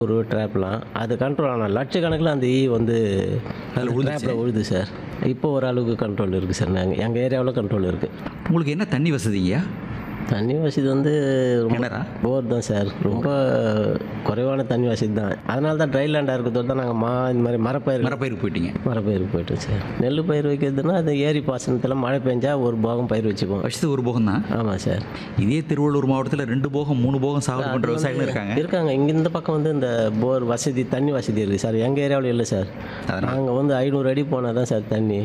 ஒரு ட்ராப்லாம் அது கண்ட்ரோல் ஆனால் லட்சக்கணக்கில் அந்த ஈ வந்து அதுல விழுந்துச்சு. ட்ராப்பில் விழுது சார் இப்போ ஓரளவுக்கு கண்ட்ரோல் இருக்குது சார் நாங்கள் எங்கள் ஏரியாவில் கண்ட்ரோல் இருக்குது உங்களுக்கு என்ன தண்ணி வசதிங்கய்யா தண்ணி வசதி வந்து ரொம்ப கிணறா போர் தான் சார் ரொம்ப குறைவான தண்ணி வசதி தான் அதனால தான் ட்ரை லேண்டாக இருக்கிறது தான் நாங்கள் மா இந்த மாதிரி மரப்பயிர் மரப்பயிருக்கு போயிட்டீங்க மரப்பயிருக்கு போயிட்டோம் சார் நெல் பயிர் வைக்கிறதுனா அது ஏரி பாசனத்தில் மழை பெஞ்சா ஒரு போகம் பயிர் வச்சுக்குவோம் வருஷத்துக்கு ஒரு போகம் தான் ஆமாம் சார் இதே திருவள்ளூர் மாவட்டத்தில் ரெண்டு போகம் மூணு போகம் சாகுபடி பண்ணுற விவசாயிகள் இருக்காங்க இருக்காங்க இங்கே இந்த பக்கம் வந்து இந்த போர் வசதி தண்ணி வசதி இருக்குது சார் எங்கள் ஏரியாவில் இல்லை சார் அதனால? நாங்கள் வந்து ஐநூறு அடி போனால் தான் சார் தண்ணி